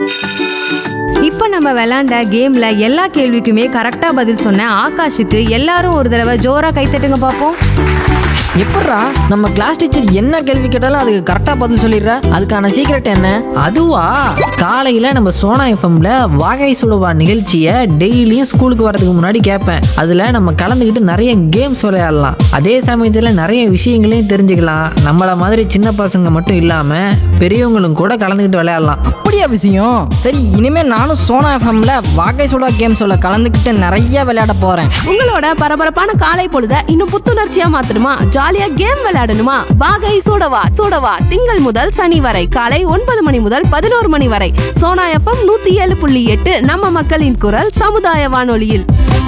இப்போ நம்ம விளையாண்ட கேம்ல எல்லா கேள்விக்குமே கரெக்டா பதில் சொன்ன ஆகாஷுக்கு எல்லாரும் ஒரு தடவை ஜோரா கைத்தட்டுங்க பார்ப்போம் எப்பட்றா நம்ம கிளாஸ் டீச்சர் என்ன கேள்வி கேட்டாலும் அதுக்கு கரெக்டாக பதில் சொல்லிடுற அதுக்கான சீக்ரெட் என்ன அதுவா காலையில நம்ம சோனா எஃப்எம்ல வாகை சுடுவா நிகழ்ச்சியை டெய்லியும் ஸ்கூலுக்கு வரதுக்கு முன்னாடி கேட்பேன் அதுல நம்ம கலந்துக்கிட்டு நிறைய கேம்ஸ் விளையாடலாம் அதே சமயத்துல நிறைய விஷயங்களையும் தெரிஞ்சுக்கலாம் நம்மள மாதிரி சின்ன பசங்க மட்டும் இல்லாம பெரியவங்களும் கூட கலந்துக்கிட்டு விளையாடலாம் அப்படியா விஷயம் சரி இனிமே நானும் சோனா எஃப்எம்ல வாகை சுடா கேம்ஸோட கலந்துக்கிட்டு நிறைய விளையாட போறேன் உங்களோட பரபரப்பான காலை பொழுத இன்னும் புத்துணர்ச்சியா மாத்தணுமா ஜாலியா கேம் விளையாடணுமா வாகை சூடவா சூடவா திங்கள் முதல் சனி வரை காலை ஒன்பது மணி முதல் பதினோரு மணி வரை சோனா எஃப்எம் நூத்தி ஏழு புள்ளி எட்டு நம்ம மக்களின் குரல் சமுதாய வானொலியில்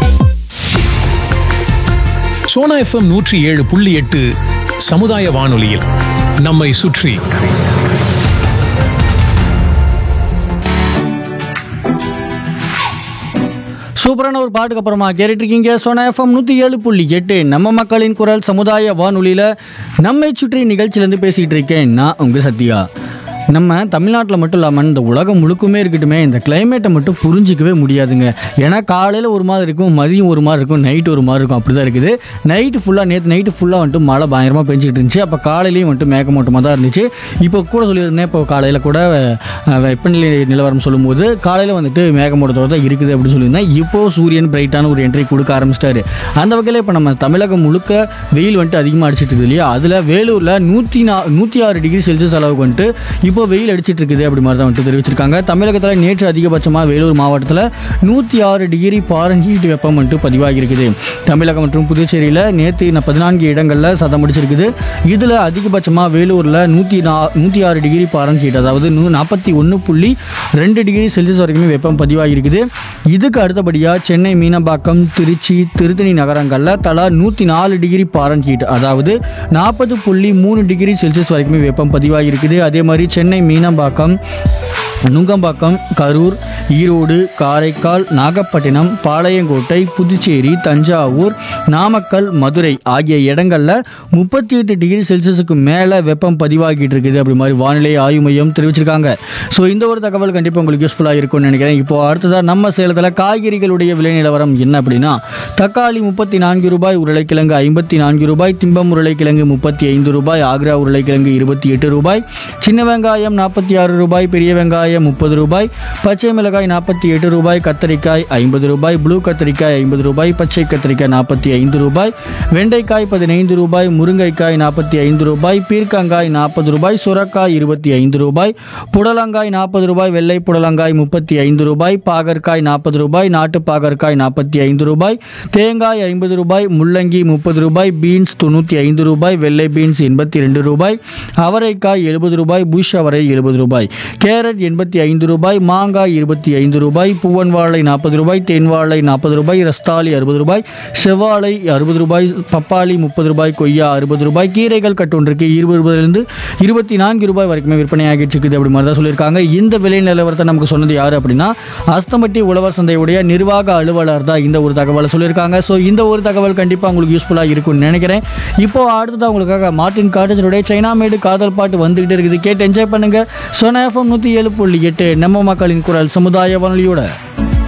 சோனா எஃப்எம் நூற்றி ஏழு புள்ளி எட்டு சமுதாய வானொலியில் நம்மை சுற்றி சூப்பரான ஒரு பாட்டுக்கு அப்புறமா கேட்டுட்டு இருக்கீங்க சோனா எஃப்எம் நூற்றி ஏழு புள்ளி எட்டு நம்ம மக்களின் குரல் சமுதாய வானொலியில் நம்மை சுற்றி நிகழ்ச்சியிலேருந்து பேசிகிட்டு இருக்கேன் நான் உங்கள் சத்யா நம்ம தமிழ்நாட்டில் மட்டும் இல்லாமல் இந்த உலகம் முழுக்குமே இருக்கட்டுமே இந்த கிளைமேட்டை மட்டும் புரிஞ்சிக்கவே முடியாதுங்க ஏன்னா காலையில் ஒரு மாதிரி இருக்கும் மதியம் ஒரு மாதிரி இருக்கும் நைட் ஒரு மாதிரி இருக்கும் அப்படி தான் இருக்குது நைட்டு ஃபுல்லாக நேற்று நைட்டு ஃபுல்லாக வந்துட்டு மழை பயங்கரமாக பெஞ்சிக்கிட்டு இருந்துச்சு அப்போ காலையிலையும் வந்துட்டு மேகமூட்டமாக தான் இருந்துச்சு இப்போ கூட சொல்லியிருந்தேன் இப்போ காலையில் கூட அஹ், வெப்பநிலை நிலவரம் சொல்லும்போது காலையில் வந்துட்டு மேகமூட்டத்தோடு தான் இருக்குது அப்படின்னு சொல்லியிருந்தேன் இப்போ சூரியன் பிரைட்டான ஒரு என்ட்ரி கொடுக்க ஆரம்பிச்சிட்டாரு அந்த வகையில் இப்போ நம்ம தமிழகம் முழுக்க வெயில் வந்துட்டு அதிகமாக அடிச்சிட்டு இருக்குது இல்லையா அதில் வேலூரில் நூற்றி நா நூற்றி ஆறு டிகிரி செல்சியஸ் அளவுக்கு வந்துட்டு இப்போ வெயில் அடிச்சிட்டு இருக்குது அப்படி மாதிரி தான் வந்துட்டு தெரிவிச்சிருக்காங்க தமிழகத்தில் நேற்று அதிகபட்சமாக வேலூர் மாவட்டத்தில் நூற்றி ஆறு டிகிரி பாரன்ஹீட் வெப்பம் வந்துட்டு பதிவாகி இருக்குது தமிழகம் மற்றும் புதுச்சேரியில் நேற்று நான் பதினான்கு இடங்களில் சதம் அடிச்சிருக்குது இதில் அதிகபட்சமாக வேலூரில் நூற்றி நா நூற்றி ஆறு டிகிரி பாரன்ஹீட் அதாவது நூ நாற்பத்தி ஒன்று புள்ளி ரெண்டு டிகிரி செல்சியஸ் வரைக்குமே வெப்பம் பதிவாகி இருக்குது இதுக்கு அடுத்தபடியாக சென்னை மீனம்பாக்கம் திருச்சி திருத்தணி நகரங்களில் தலா நூற்றி நாலு டிகிரி பாரன்ஹீட் அதாவது நாற்பது புள்ளி மூணு டிகிரி செல்சியஸ் வரைக்குமே வெப்பம் பதிவாகி இருக்குது அதே மாதிரி சென்னை மீனம்பாக்கம் நுங்கம்பாக்கம் கரூர் ஈரோடு காரைக்கால் நாகப்பட்டினம் பாளையங்கோட்டை புதுச்சேரி தஞ்சாவூர் நாமக்கல் மதுரை ஆகிய இடங்களில் முப்பத்தி எட்டு டிகிரி செல்சியஸுக்கு மேலே வெப்பம் பதிவாகிட்டு இருக்குது அப்படி மாதிரி வானிலை ஆய்வு மையம் தெரிவிச்சிருக்காங்க ஸோ இந்த ஒரு தகவல் கண்டிப்பாக உங்களுக்கு யூஸ்ஃபுல்லாக இருக்கும்னு நினைக்கிறேன் இப்போ அடுத்ததாக நம்ம சேலத்தில் காய்கறிகளுடைய விலை நிலவரம் என்ன அப்படின்னா தக்காளி முப்பத்தி நான்கு ரூபாய் உருளைக்கிழங்கு ஐம்பத்தி நான்கு ரூபாய் திம்பம் உருளைக்கிழங்கு முப்பத்தி ஐந்து ரூபாய் ஆக்ரா உருளைக்கிழங்கு இருபத்தி எட்டு ரூபாய் சின்ன வெங்காயம் நாற்பத்தி ஆறு ரூபாய் பெரிய வெங்காயம் முப்பது ரூபாய் பச்சை மிளகாய் நாற்பத்தி எட்டு ரூபாய் கத்தரிக்காய் ஐம்பது ரூபாய் ப்ளூ கத்தரிக்காய் ஐம்பது ரூபாய் பச்சை கத்தரிக்காய் நாற்பத்தி ஐந்து ரூபாய் வெண்டைக்காய் பதினைந்து ரூபாய் முருங்கைக்காய் நாற்பத்தி ஐந்து ரூபாய் பீர்க்கங்காய் நாற்பது ரூபாய் சுரக்காய் இருபத்தி ஐந்து ரூபாய் புடலங்காய் நாற்பது ரூபாய் வெள்ளை புடலங்காய் முப்பத்தி ஐந்து ரூபாய் பாகற்காய் நாற்பது ரூபாய் நாட்டு பாகற்காய் நாற்பத்தி ஐந்து ரூபாய் தேங்காய் ஐம்பது ரூபாய் முள்ளங்கி முப்பது ரூபாய் பீன்ஸ் தொண்ணூற்றி ஐந்து ரூபாய் வெள்ளை பீன்ஸ் எண்பத்தி ரெண்டு ரூபாய் அவரைக்காய் எழுபது ரூபாய் புஷ் அவரை எழுபது ரூபாய் கேரட் எண்பத்தி ஐந்து ரூபாய் மாங்காய் இருபத்தி ஐந்து ரூபாய் பூவன் வாழை நாற்பது ரூபாய் தேன் வாழை நாற்பது ரூபாய் ரஸ்தாலி அறுபது ரூபாய் செவ்வாழை அறுபது ரூபாய் பப்பாளி முப்பது ரூபாய் கொய்யா அறுபது ரூபாய் கீரைகள் கட்டொன்றுக்கு இருபது ரூபாயிலிருந்து இருபத்தி நான்கு ரூபாய் வரைக்குமே விற்பனை ஆகிட்டு இருக்குது அப்படி மாதிரி தான் சொல்லியிருக்காங்க இந்த விலை நிலவரத்தை நமக்கு சொன்னது யார் அப்படின்னா அஸ்தம்பட்டி உழவர் சந்தையுடைய நிர்வாக அலுவலர் தான் இந்த ஒரு தகவலை சொல்லியிருக்காங்க ஸோ இந்த ஒரு தகவல் கண்டிப்பாக உங்களுக்கு யூஸ்ஃபுல்லாக இருக்கும்னு நினைக்கிறேன் இப்போ அடுத்ததாக உங்களுக்காக மார்ட்டின் காட்டேஜருடைய சைனா மேடு காதல் பாட்டு வந்துகிட்டு இருக்குது கேட்டு என்ஜாய் பண்ணுங்க சோனா எஃப்எம் நூற்றி ஏழு புள்ளி எட்டு நம்ம மக்களின் குரல் சமுதாய வானொலியோட